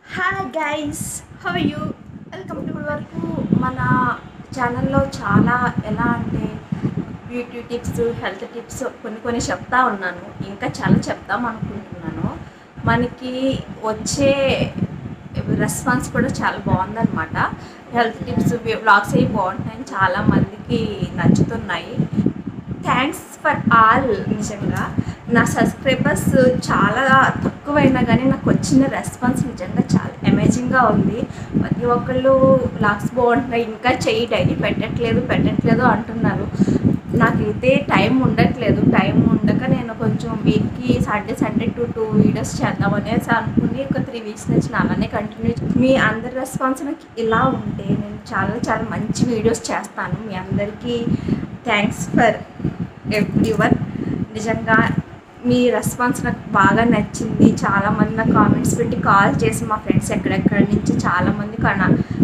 hi guys how you welcome to వరకు మన ఛానల్లో చాలా ఎలా అంటే బ్యూటీ టిప్స్ హెల్త్ టిప్స్ కొన్ని కొన్ని చెప్తా ఉన్నాను ఇంకా చాలా చెప్తాం అనుకుంటున్నాను మనకి వచ్చే రెస్పాన్స్ కూడా చాలా బాగుందన్నమాట హెల్త్ టిప్స్ బ్లాగ్స్ అవి బాగుంటాయని చాలా మందికి నచ్చుతున్నాయి థ్యాంక్స్ ఫర్ ఆల్ నిజంగా నా సబ్స్క్రైబర్స్ చాలా తక్కువైనా కానీ నాకు వచ్చిన రెస్పాన్స్ నిజంగా చాలా అమేజింగ్గా ఉంది ప్రతి ఒక్కళ్ళు లాక్స్ బాగుంటున్నాయి ఇంకా చెయ్యి డైలీ పెట్టట్లేదు పెట్టట్లేదు అంటున్నారు నాకైతే టైం ఉండట్లేదు టైం ఉండక నేను కొంచెం వీక్కి Saturday Sunday two two videos చేద్దాం అనేసి అనుకుని ఒక త్రీ వీక్స్ నుంచి నా అలానే కంటిన్యూ మీ అందరి రెస్పాన్స్ నాకు ఇలా ఉంటే నేను చాలా చాలా మంచి వీడియోస్ చేస్తాను మీ అందరికీ థ్యాంక్స్ ఫర్ ఎవ్రీ వన్ నిజంగా మీ రెస్పాన్స్ నాకు బాగా నచ్చింది చాలామంది నాకు కామెంట్స్ పెట్టి కాల్ చేసి మా ఫ్రెండ్స్ ఎక్కడెక్కడి నుంచి చాలామంది కన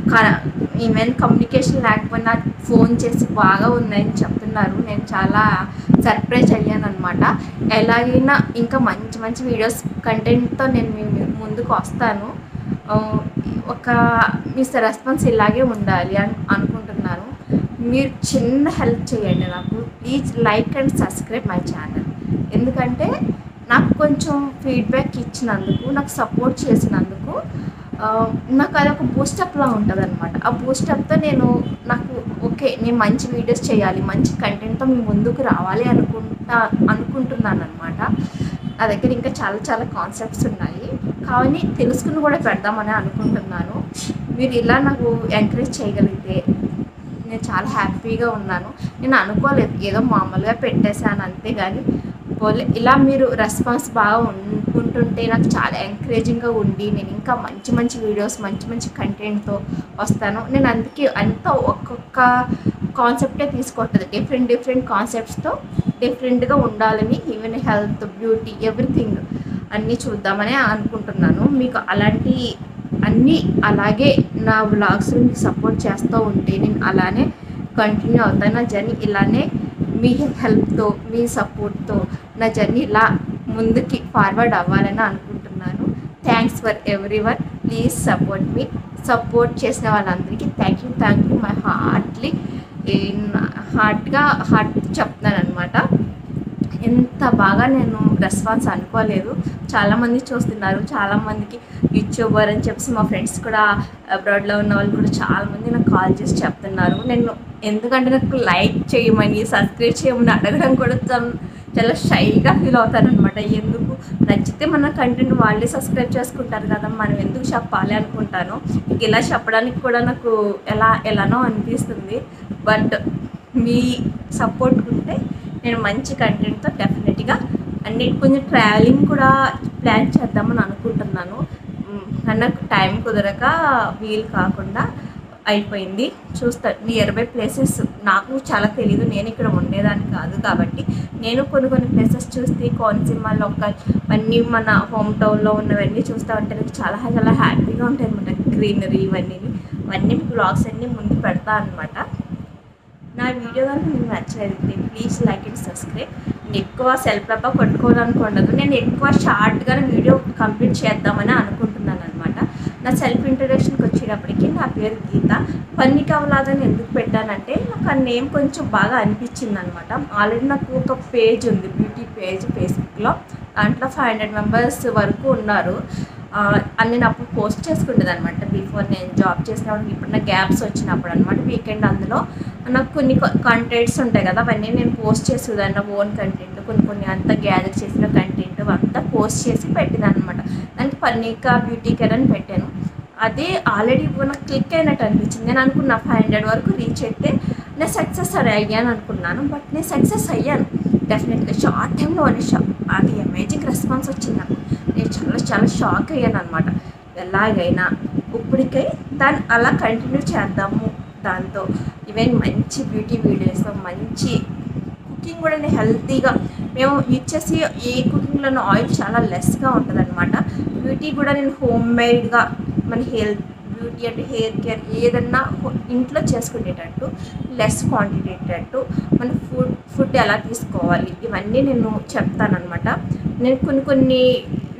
ఈవెన్ కమ్యూనికేషన్ లేకపోయినా ఫోన్ చేసి బాగా ఉందని చెప్తున్నారు నేను చాలా సర్ప్రైజ్ అయ్యాను అనమాట ఎలాగైనా ఇంకా మంచి మంచి వీడియోస్ కంటెంట్తో నేను మీ ముందుకు వస్తాను ఆ, ఒక మీ రెస్పాన్స్ ఇలాగే ఉండాలి అని అనుకుంటున్నాను మీరు చిన్న హెల్ప్ చేయండి నాకు please like and subscribe my channel ఎందుకంటే నాకు కొంచెం ఫీడ్బ్యాక్ ఇచ్చినందుకు నాకు సపోర్ట్ చేసినందుకు ఆ, నాకు అదొక బూస్టప్లా ఉంటుంది అనమాట ఆ బూస్టప్తో నేను నాకు ఓకే నేను మంచి వీడియోస్ చేయాలి మంచి కంటెంట్తో మీ ముందుకు రావాలి అనుకుంటా అనుకుంటున్నాను అనమాట నా దగ్గర ఇంకా చాలా చాలా కాన్సెప్ట్స్ ఉన్నాయి కానీ తెలుసుకుని కూడా పెడదామని అనుకుంటున్నాను మీరు ఇలా నాకు ఎంకరేజ్ చేయగలిగితే నేను చాలా హ్యాపీగా ఉన్నాను నేను అనుకోలేదు ఏదో మామూలుగా పెట్టేశాను అంతే కానీ పోలే ఇలా మీరు రెస్పాన్స్ బాగా ఉం- ఉంటుంటే నాకు చాలా ఎంకరేజింగ్గా ఉండి నేను ఇంకా మంచి మంచి వీడియోస్ మంచి మంచి కంటెంట్తో వస్తాను నేను అందుకే అంతా ఒక్కొక్క కాన్సెప్టే తీసుకోవట్లేదు డిఫరెంట్ డిఫరెంట్ కాన్సెప్ట్స్తో డిఫరెంట్గా ఉండాలని ఈవెన్ హెల్త్ బ్యూటీ ఎవ్రీథింగ్ అన్నీ చూద్దామని అనుకుంటున్నాను మీకు అలాంటి అన్నీ అలాగే నా వ్లాగ్స్ మీకు సపోర్ట్ చేస్తూ ఉంటే నేను అలానే కంటిన్యూ అవుతాను నా జర్నీ ఇలానే మీ హెల్ప్తో మీ సపోర్ట్తో నా జర్నీ ఇలా ముందుకి ఫార్వర్డ్ అవ్వాలని అనుకుంటున్నాను thanks for everyone please support మీ సపోర్ట్ చేసిన వాళ్ళందరికీ thank you thank you my heartily హార్ట్గా హార్ట్ చెప్తున్నాను అనమాట ఎంత బాగా నేను రెస్పాన్స్ అనుకోలేదు చాలామంది చూస్తున్నారు చాలామందికి యూట్యూబర్ అని చెప్పేసి మా ఫ్రెండ్స్ కూడా అబ్రాడ్లో ఉన్న వాళ్ళు కూడా చాలామంది నాకు కాల్ చేసి చెప్తున్నారు నేను ఎందుకంటే నాకు లైక్ చేయమని సబ్స్క్రైబ్ చేయమని అడగడం కూడా చాలా- చాలా షైగా ఫీల్ అవుతాను అనమాట ఎందుకు నచ్చితే మన కంటెంట్ వాళ్ళే సబ్స్క్రైబ్ చేసుకుంటారు కదా మనం ఎందుకు చెప్పాలి అనుకుంటాను ఇంక ఇలా చెప్పడానికి కూడా నాకు ఎలా ఎలానో అనిపిస్తుంది బట్ మీ సపోర్ట్ ఉంటే నేను మంచి కంటెంట్తో డెఫినెట్గా అన్ని కొంచెం ట్రావెలింగ్ కూడా ప్లాన్ చేద్దామని అనుకుంటున్నాను మ్, కానీ నాకు టైం కుదరక వీలు కాకుండా అయిపోయింది చూస్తా నియర్ బై ప్లేసెస్ నాకు చాలా తెలియదు నేను ఇక్కడ ఉండేదాన్ని కాదు కాబట్టి నేను కొన్ని కొన్ని ప్లేసెస్ చూస్తే కోనసీమ లోకల్ అన్నీ మన హోమ్ టౌన్లో ఉన్నవన్నీ చూస్తూ ఉంటే నాకు చాలా చాలా హ్యాపీగా ఉంటాయి అనమాట గ్రీనరీ ఇవన్నీ ఇవన్నీ మీకు బ్లాగ్స్ అన్నీ ముందు పెడతా అనమాట నా వీడియో కనుక మీకు నచ్చలేదు ప్లీజ్ లైక్ అండ్ సబ్స్క్రైబ్ నేను ఎక్కువ సెల్ఫ్ తప్ప కొట్టుకోవాలనుకోండదు నేను ఎక్కువ షార్ట్గా వీడియో కంప్లీట్ చేద్దామని అనుకుంటున్నాను అనమాట నా సెల్ఫ్ ఇంట్రడక్షన్కి వచ్చేటప్పటికి నా పేరు గీత పన్ని కవలాదని ఎందుకు పెట్టానంటే నాకు ఆ నేమ్ కొంచెం బాగా అనిపించింది అనమాట ఆల్రెడీ నాకు ఒక పేజ్ ఉంది బ్యూటీ పేజ్ ఫేస్బుక్లో దాంట్లో ఫైవ్ హండ్రెడ్ మెంబర్స్ వరకు ఉన్నారు ఆ, అని నేను అప్పుడు పోస్ట్ చేసుకుంటుంది అనమాట బిఫోర్ నేను జాబ్ చేసినప్పుడు ఇప్పుడు నా గ్యాప్స్ వచ్చినప్పుడు అనమాట వీకెండ్ అందులో నాకు కొన్ని కంటెంట్స్ ఉంటాయి కదా అవన్నీ నేను పోస్ట్ చేసేదాన్ని ఓన్ కంటెంట్ కొన్ని కొన్ని అంతా గ్యాదర్ చేసిన కంటెంట్ అంతా పోస్ట్ చేసి పెట్టేదాన్ని అనమాట దానికి పన్నీకా బ్యూటీ కేర్ అని పెట్టాను అదే ఆల్రెడీ నాకు క్లిక్ అయినట్టు అనిపించింది నేను అనుకున్నా ఫైవ్ హండ్రెడ్ వరకు రీచ్ అయితే నేను సక్సెస్ అయ్యాను అనుకున్నాను బట్ నేను సక్సెస్ అయ్యాను డెఫినెట్గా షార్ట్ టైంలో అని షా అది అమేజింగ్ రెస్పాన్స్ వచ్చింది నాకు నేను చాలా చాలా షాక్ అయ్యాను అనమాట ఎలాగైనా ఇప్పటికై దాన్ని అలా కంటిన్యూ చేద్దాము దాంతో ఈవెన్ మంచి బ్యూటీ వీడియోస్ మంచి కుకింగ్ కూడా నేను హెల్తీగా మేము ఇచ్చేసి ఏ కుకింగ్లోనూ ఆయిల్ చాలా లెస్గా ఉంటుంది అనమాట బ్యూటీ కూడా నేను హోమ్ మేడ్గా మన హెల్త్ బ్యూటీ అంటే హెయిర్ కేర్ ఏదన్నా హో- ఇంట్లో చేసుకునేటట్టు లెస్ క్వాంటిటేటట్టు మన ఫుడ్ ఫుడ్ ఎలా తీసుకోవాలి ఇవన్నీ నేను చెప్తానమాట నేను కొన్ని కొన్ని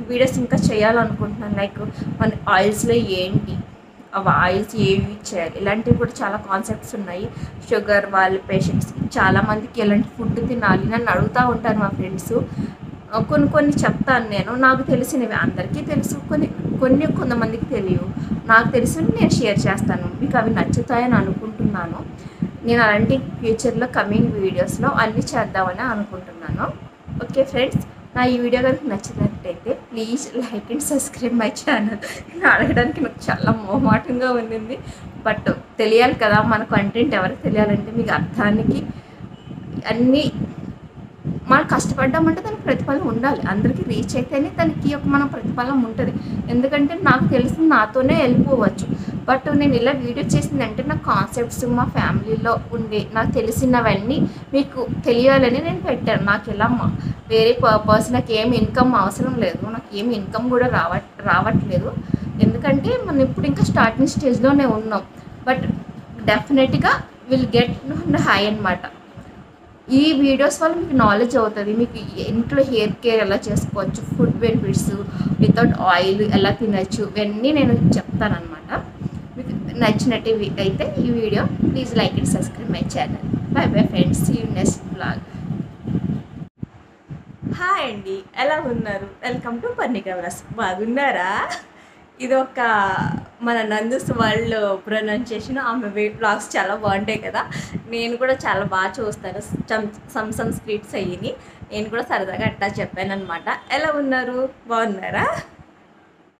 వీడియోస్ ఇంకా చేయాలనుకుంటున్నాను లైక్ మన ఆయిల్స్లో ఏంటి అవి ఆయిల్స్ ఏవి యూజ్ చేయాలి ఇలాంటివి కూడా చాలా కాన్సెప్ట్స్ ఉన్నాయి షుగర్ వాళ్ళ పేషెంట్స్కి చాలామందికి ఎలాంటి ఫుడ్ తినాలి నన్ను అడుగుతూ ఉంటారు మా ఫ్రెండ్స్ కొన్ని కొన్ని చెప్తాను నేను నాకు తెలిసినవి అందరికీ తెలుసు కొన్ని కొన్ని కొంతమందికి తెలియవు నాకు తెలిసినవి నేను షేర్ చేస్తాను మీకు అవి నచ్చుతాయని అనుకుంటున్నాను నేను అలాంటి ఫ్యూచర్లో కమింగ్ వీడియోస్లో అన్నీ చేద్దామని అనుకుంటున్నాను ఓకే ఫ్రెండ్స్ నా ఈ వీడియో కనుక నచ్చినట్టయితే please like and subscribe my channel నేను అడగడానికి నాకు చాలా మోమాటంగా ఉండింది బట్ తెలియాలి కదా మన కంటెంట్ ఎవరికి తెలియాలంటే మీకు అర్థానికి అన్నీ మనం కష్టపడ్డామంటే దానికి ప్రతిఫలం ఉండాలి అందరికీ రీచ్ అయితేనే దానికి ఒక మన ప్రతిఫలం ఉంటుంది ఎందుకంటే నాకు తెలిసి నాతోనే వెళ్ళిపోవచ్చు బట్ నేను ఇలా వీడియో చేసిందంటే నా కాన్సెప్ట్స్ మా ఫ్యామిలీలో ఉండే నాకు తెలిసినవన్నీ మీకు తెలియాలని నేను పెట్టాను నాకు ఇలా మా వేరే పర్పస్ నాకు ఏం ఇన్కమ్ అవసరం లేదు నాకు ఏం ఇన్కమ్ కూడా రావ రావట్లేదు ఎందుకంటే మనం ఇప్పుడు ఇంకా స్టార్టింగ్ స్టేజ్లోనే ఉన్నాం బట్ డెఫినెట్గా విల్ గెట్ హై అనమాట ఈ వీడియోస్ వల్ల మీకు నాలెడ్జ్ అవుతుంది మీకు ఇంట్లో హెయిర్ కేర్ ఎలా చేసుకోవచ్చు ఫుడ్ బెనిఫిట్స్ వితౌట్ ఆయిల్ ఎలా తినచ్చు ఇవన్నీ నేను చెప్తానమాట మీకు నచ్చినట్టు అయితే ఈ video please like and subscribe my channel bye bye friends you next blog hi అండి ఎలా ఉన్నారు వెల్కమ్ టు పర్ణికవరస్ బాగున్నారా ఇది ఒక మన నందుస్ వరల్డ్ ప్రొనౌన్సియేషన్ ఆమె బ్లాగ్స్ చాలా బాగుంటాయి కదా నేను కూడా చాలా బాగా చూస్తాను సమ్ సమ్ స్క్రిప్ట్స్ అయ్యి నేను కూడా సరదాగా అట్టా చెప్పాను అనమాట ఎలా ఉన్నారు బాగున్నారా